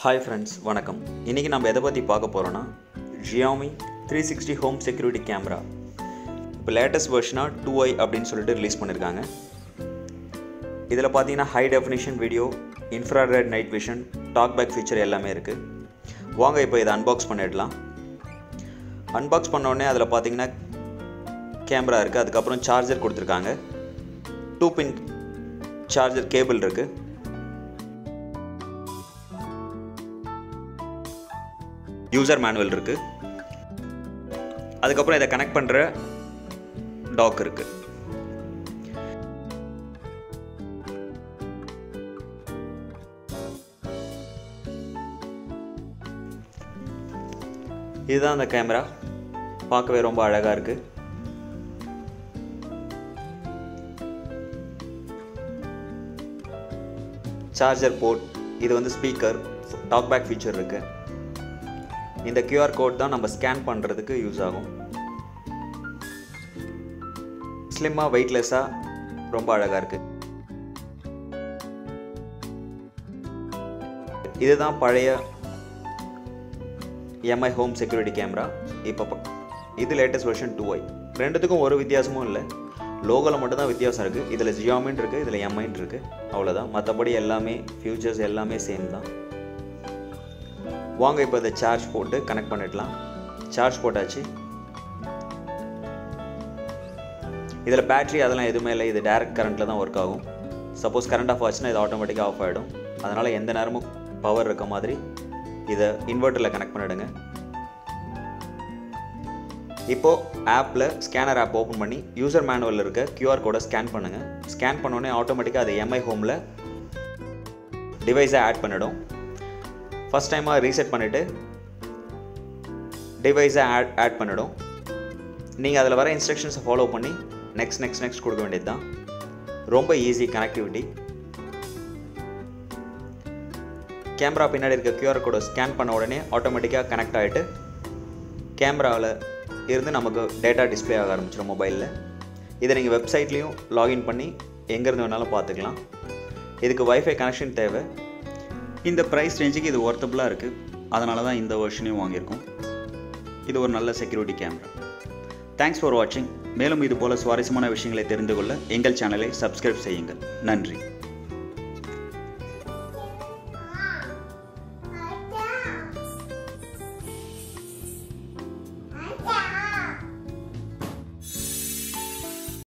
hi friends வணக்கம் இன்றைக்கி நம்ம எதை பற்றி பார்க்க போகிறோன்னா Xiaomi three sixty home security camera இப்போ லேட்டஸ்ட் வெர்ஷனாக டூ ஐ அப்படின்னு சொல்லிட்டு ரிலீஸ் பண்ணியிருக்காங்க இதில் பார்த்தீங்கன்னா high definition video infrared night vision talk back feature எல்லாமே இருக்குது வாங்க இப்போ இதை அன்பாக்ஸ் பண்ணிடலாம் அன்பாக்ஸ் பண்ண உடனே அதில் பார்த்தீங்கன்னா கேமரா இருக்குது அதுக்கப்புறம் சார்ஜர் கொடுத்துருக்காங்க டூ பின் சார்ஜர் கேபிள் இருக்குது யூசர் மேனுவல் இருக்குது அதுக்கப்புறம் இதை கனெக்ட் பண்ணுற டாக் இருக்குது இதுதான் அந்த கேமரா பார்க்கவே ரொம்ப அழகாக இருக்குது சார்ஜர் போர்ட் இது வந்து ஸ்பீக்கர் டாக் பேக் ஃபீச்சர் இருக்குது இந்த கியூஆர் கோட் தான் நம்ம ஸ்கேன் பண்ணுறதுக்கு யூஸ் ஆகும் ஸ்லிம்மாக வெயிட்லெஸ்ஸாக ரொம்ப அழகாக இருக்குது இதுதான் பழைய எம்ஐ ஹோம் செக்யூரிட்டி கேமரா இப்போ ப- இது லேட்டஸ்ட் வெர்ஷன் டூ ஐ ரெண்டுத்துக்கும் ஒரு வித்தியாசமும் இல்லை லோகோவில் மட்டும்தான் வித்தியாசம் இருக்குது இதில் ஜியோமின் இருக்குது இதில் எம்ஐன் இருக்குது அவ்வளோதான் மற்றபடி எல்லாமே ஃபியூச்சர்ஸ் எல்லாமே சேம் தான் வாங்க இப்போ இதை சார்ஜ் போட்டு கனெக்ட் பண்ணிடலாம் சார்ஜ் போட்டாச்சு இதில் பேட்டரி அதெல்லாம் எதுவுமே இல்லை இது டைரக்ட் கரண்ட்டில் தான் ஒர்க் ஆகும் சப்போஸ் கரண்ட் ஆஃப் ஆச்சுன்னா இது ஆட்டோமேட்டிக்காக ஆஃப் ஆகிடும் அதனால் எந்த நேரமும் பவர் இருக்க மாதிரி இதை இன்வெர்ட்டரில் கனெக்ட் பண்ணிவிடுங்க இப்போது ஆப்பில் ஸ்கேனர் ஆப் ஓப்பன் பண்ணி யூசர் மேனுவலில் இருக்க கியூஆர் கோடை ஸ்கேன் பண்ணுங்கள் ஸ்கேன் பண்ணோடனே ஆட்டோமேட்டிக்காக அது எம்ஐ ஹோமில் டிவைஸை ஆட் பண்ணிடும் ஃபஸ்ட் டைமாக ரீசெட் பண்ணிவிட்டு டிவைஸை ஆட் ஆட் பண்ணிடும் நீங்கள் அதில் வர இன்ஸ்ட்ரக்ஷன்ஸை ஃபாலோ பண்ணி நெக்ஸ்ட் நெக்ஸ்ட் நெக்ஸ்ட் கொடுக்க வேண்டியது தான் ரொம்ப ஈஸி கனெக்டிவிட்டி கேமரா பின்னாடி இருக்க கியூஆர் கோடை ஸ்கேன் பண்ண உடனே ஆட்டோமேட்டிக்காக கனெக்ட் ஆகிட்டு கேமராவில் இருந்து நமக்கு டேட்டா டிஸ்ப்ளே ஆக ஆரம்பிச்சிடும் மொபைலில் இதை நீங்கள் வெப்சைட்லேயும் லாகின் பண்ணி எங்கேருந்து வேணாலும் பார்த்துக்கலாம் இதுக்கு வைஃபை கனெக்ஷன் தேவை இந்த ப்ரைஸ் ரேஞ்சுக்கு இது ஒர்த்தபுளாக இருக்குது அதனால தான் இந்த வெர்ஷனையும் வாங்கியிருக்கோம் இது ஒரு நல்ல செக்யூரிட்டி கேமரா தேங்க்ஸ் ஃபார் வாட்சிங் மேலும் இது போல சுவாரஸ்யமான விஷயங்களை தெரிந்து கொள்ள எங்கள் சேனலை சப்ஸ்கிரைப் செய்யுங்கள் நன்றி